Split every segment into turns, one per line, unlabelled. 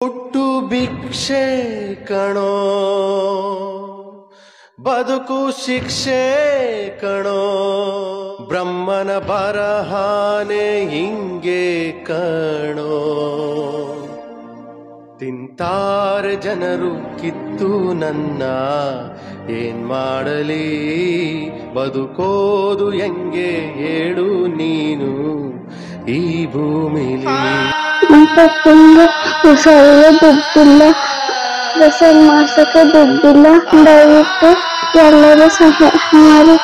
ಹುಟ್ಟು ಭಿಕ್ಷೆ ಕಣೋ ಬದುಕು ಶಿಕ್ಷೆ ಕಣೋ ಬ್ರಹ್ಮನ ಬರಹಾನೆ ಹಿಂಗೆ ಕಣೋ ತಿಂತಾರೆ ಜನರು ಕಿತ್ತು ನನ್ನ ಏನ್ ಮಾಡಲಿ ಬದುಕೋದು ಹೆಂಗೆ ಹೇಳು ನೀನು ಈ ಭೂಮಿಲಿ
ಮತ್ತೊಂದು ಹೊಸಗೆ ದುಡ್ಡಿಲ್ಲ ಡ್ರೆಸ್ಸಲ್ಲಿ ಮಾಡ್ಸಕ್ಕೆ ದುಡ್ಡಿಲ್ಲ ದಯವಿಟ್ಟು ಎಲ್ಲರೂ ಸಹಾಯ ಮಾಡಿ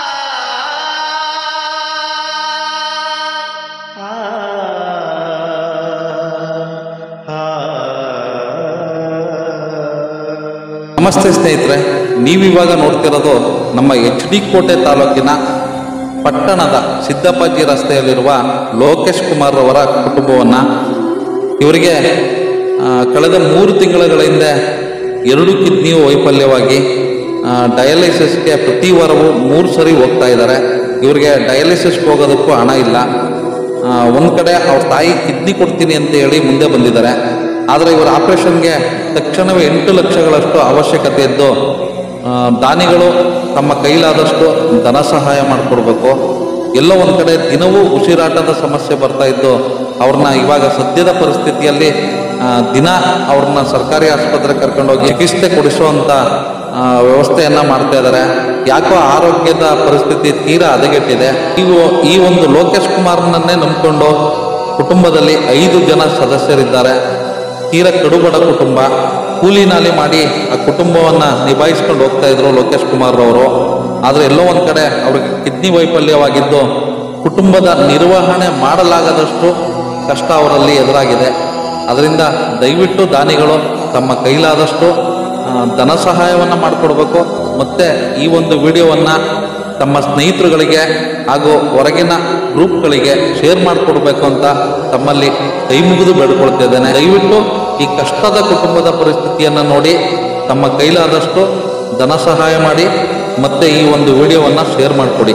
ನಮಸ್ತೆ ಸ್ನೇಹಿತರೆ ನೀವಿವಾಗ ನೋಡ್ತಿರೋದು ನಮ್ಮ ಎಚ್ ಡಿ ಕೋಟೆ ತಾಲೂಕಿನ ಪಟ್ಟಣದ ಸಿದ್ದಪ್ಪಾಜಿ ರಸ್ತೆಯಲ್ಲಿರುವ ಲೋಕೇಶ್ ಕುಮಾರ್ ಅವರ ಕುಟುಂಬವನ್ನು ಇವರಿಗೆ ಆ, ಕಳೆದ ಮೂರು ತಿಂಗಳ ಹಿಂದೆ ಎರಡು ಕಿಡ್ನಿಯು ವೈಫಲ್ಯವಾಗಿ ಆ, ಡಯಾಲಿಸಿಸ್ಗೆ ಪ್ರತಿ ವಾರವೂ ಮೂರು ಸರಿ ಹೋಗ್ತಾ ಇದ್ದಾರೆ ಇವರಿಗೆ ಡಯಾಲಿಸಿಸ್ಗೆ ಹೋಗೋದಕ್ಕೂ ಹಣ ಇಲ್ಲ ಆ, ಒಂದ್ ಕಡೆ ಅವ್ರ ತಾಯಿ ಕಿಡ್ನಿ ಕೊಡ್ತೀನಿ ಅಂತ ಹೇಳಿ ಮುಂದೆ ಬಂದಿದ್ದಾರೆ ಆದರೆ ಇವರ ಆಪರೇಷನ್ಗೆ ತಕ್ಷಣವೇ ಎಂಟು ಲಕ್ಷಗಳಷ್ಟು ಅವಶ್ಯಕತೆ ಇದ್ದು ಆ, ದಾನಿಗಳು ತಮ್ಮ ಕೈಲಾದಷ್ಟು ಧನ ಸಹಾಯ ಮಾಡಿಕೊಡ್ಬೇಕು ಎಲ್ಲೋ ಒಂದ್ ಕಡೆ ದಿನವೂ ಉಸಿರಾಟದ ಸಮಸ್ಯೆ ಬರ್ತಾ ಇದ್ದು ಅವ್ರನ್ನ ಇವಾಗ ಸದ್ಯದ ಪರಿಸ್ಥಿತಿಯಲ್ಲಿ ಆ, ದಿನ ಅವ್ರನ್ನ ಸರ್ಕಾರಿ ಆಸ್ಪತ್ರೆಗೆ ಕರ್ಕೊಂಡೋಗಿ ಚಿಕಿತ್ಸೆ ಕೊಡಿಸುವಂತ ಆ, ವ್ಯವಸ್ಥೆಯನ್ನ ಮಾಡ್ತಾ ಇದ್ದಾರೆ ಯಾಕೋ ಆರೋಗ್ಯದ ಪರಿಸ್ಥಿತಿ ತೀರಾ ಹದಗೆಟ್ಟಿದೆ ನೀವು ಈ ಒಂದು ಲೋಕೇಶ್ ಕುಮಾರ್ನನ್ನೇ ನಂಬಿಕೊಂಡು ಕುಟುಂಬದಲ್ಲಿ ಐದು ಜನ ಸದಸ್ಯರಿದ್ದಾರೆ ತೀರಾ ಕಡುಬಡ ಕುಟುಂಬ ಕೂಲಿ ನಾಲಿ ಮಾಡಿ ಆ ಕುಟುಂಬವನ್ನ ನಿಭಾಯಿಸ್ಕೊಂಡು ಹೋಗ್ತಾ ಇದ್ರು ಲೋಕೇಶ್ ಕುಮಾರ್ ಅವರು ಆದ್ರೆ ಎಲ್ಲೋ ಒಂದ್ ಕಡೆ ಅವ್ರಿಗೆ ಕಿಡ್ನಿ ವೈಫಲ್ಯವಾಗಿದ್ದು ಕುಟುಂಬದ ನಿರ್ವಹಣೆ ಮಾಡಲಾಗದಷ್ಟು ಕಷ್ಟ ಅವರಲ್ಲಿ ಎದುರಾಗಿದೆ ಅದರಿಂದ ದಯವಿಟ್ಟು ದಾನಿಗಳು ತಮ್ಮ ಕೈಲಾದಷ್ಟು ಆ, ಧನ ಸಹಾಯವನ್ನ ಮಾಡಿಕೊಡ್ಬೇಕು ಮತ್ತೆ ಈ ಒಂದು ವಿಡಿಯೋವನ್ನ ತಮ್ಮ ಸ್ನೇಹಿತರುಗಳಿಗೆ ಹಾಗೂ ಹೊರಗಿನ ಗ್ರೂಪ್ಗಳಿಗೆ ಶೇರ್ ಮಾಡಿಕೊಡ್ಬೇಕು ಅಂತ ತಮ್ಮಲ್ಲಿ ಕೈ ಮುಗಿದು ಬೇಡ್ಕೊಳ್ತಿದ್ದೇನೆ ದಯವಿಟ್ಟು ಈ ಕಷ್ಟದ ಕುಟುಂಬದ ಪರಿಸ್ಥಿತಿಯನ್ನು ನೋಡಿ ತಮ್ಮ ಕೈಲಾದಷ್ಟು ಧನ ಸಹಾಯ ಮಾಡಿ ಮತ್ತೆ ಈ ಒಂದು ವಿಡಿಯೋವನ್ನ ಶೇರ್ ಮಾಡಿಕೊಡಿ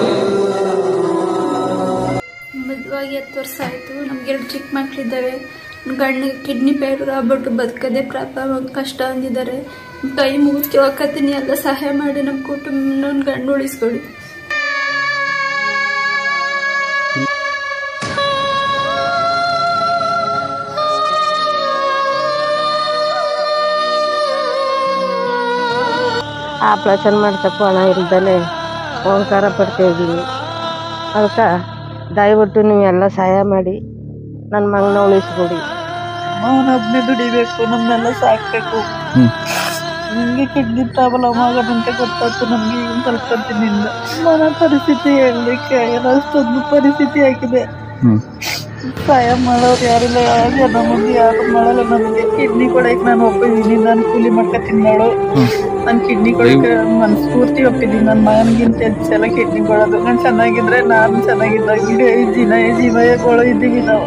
ಮದುವಾಗಿ ಹತ್ತು ವರ್ಷ ಆಯಿತು ನಮ್ಗೆ ಎರಡು ಚಿಕ್ಕ ಮಕ್ಕಳಿದ್ದಾರೆ ಗಂಡಿಗೆ ಕಿಡ್ನಿ ಫೇಲ್ಯೂರ್ ಆಗ್ಬಿಟ್ಟು ಬದುಕದೆ ಪ್ರಾಬ್ಲಮ್ ಒಂದು ಕಷ್ಟ ಅಂದಿದ್ದಾರೆ ಕೈ ಮುಗಿದು ಕೇಳಕತ್ತೀನಿ ಎಲ್ಲ ಸಹಾಯ ಮಾಡಿ ನಮ್ಮ ಕುಟುಂಬ ನನ್ನ ಗಂಡು ಉಳಿಸ್ಕೊಡಿ
ಆಪ್ರೇಷನ್ ಮಾಡ್ಸಕ್ಕೂ ಹಣ ಇಲ್ದಲೆ ಓಂಕಾರ ಪಡ್ತಾ ಇದ್ದೀವಿ ಅದಕ್ಕೆ ದಯವಿಟ್ಟು ನೀವೆಲ್ಲ ಸಹಾಯ ಮಾಡಿ ನನ್ನ ಮಗನ ಉಳಿಸ್ಕೊಡಿ
ಅವನೊಬ್ನೇ ದುಡಿಬೇಕು ನಮ್ಮನ್ನೆಲ್ಲ ಸಾಕ್ಬೇಕು ನಿಮ್ಗೆ ಕಿಡ್ನಿ ಪ್ರಾಬ್ಲಮ್ ಆಗೋದಂತ ಗೊತ್ತಾಯ್ತು ನಮ್ಗೆ ಈಗ ಸ್ವಲ್ಪ ದಿನದಿಂದ ಮನ ಪರಿಸ್ಥಿತಿ ಹೇಳಲಿಕ್ಕೆ ಆಗಲ್ಲ ಅಷ್ಟೊಂದು ಪರಿಸ್ಥಿತಿ ಆಗಿದೆ ಸಹಾಯ ಮಾಡೋರು ಯಾರಿಲ್ಲ ಜನ ಮಂದಿ ಯಾರು ಮಾಡಲ್ಲ ನಮಗೆ ಕಿಡ್ನಿ ಕೊಡಕ್ಕೆ ನಾನು ಒಪ್ಪಿದ್ದೀನಿ ನಾನು ಕೂಲಿ ಮಾಡ್ಕ ತಿನ್ನೋಳು ನಾನು ಕಿಡ್ನಿ ಕೊಡಕ್ಕೆ ಮನಸ್ಫೂರ್ತಿ ಒಪ್ಪಿದ್ದೀನಿ ನನ್ನ ಮಗನಿಗಿಂತ ಹೆಚ್ಚು ಸಲ ಕಿಡ್ನಿ ಕೊಡೋದು ನಾನು ಚೆನ್ನಾಗಿದ್ರೆ ನಾನು ಚೆನ್ನಾಗಿದ್ದಾಗ ಜೀವ ಜೀವಗಳು ಇದ್ದೀವಿ ನಾವು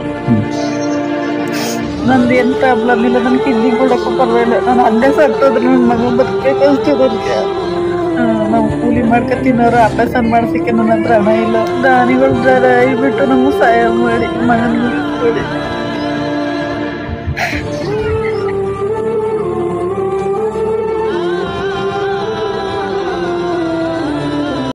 ನಂದು ಏನು ಪ್ರಾಬ್ಲಮ್ ಇಲ್ಲ ನನ್ನ ಕಿಡ್ನಿ ಕೊಡಕ್ಕೂ ಪರವಾಗಿಲ್ಲ ನಾನು ಹಂಗೆ ಸತ್ತೋದ್ರೆ ನನ್ನ ಮಗ ಬದುಕಬೇಕು ಅನ್ಸ್ತದೆ ಅದಕ್ಕೆ ನಾವು ಕೂಲಿ ಮಾಡ್ಕೊ ತಿನ್ನೋರು ಆಪರೇಷನ್ ಮಾಡ್ಸಕ್ಕೆ ನನ್ನ ಹತ್ರ ಹಣ ಇಲ್ಲ ದಾನಿಗಳು ದಯವಿಟ್ಟು ನಮ್ಗೆ ಸಹಾಯ ಮಾಡಿ ಮಗನಿಗೆ ಕೊಡಿ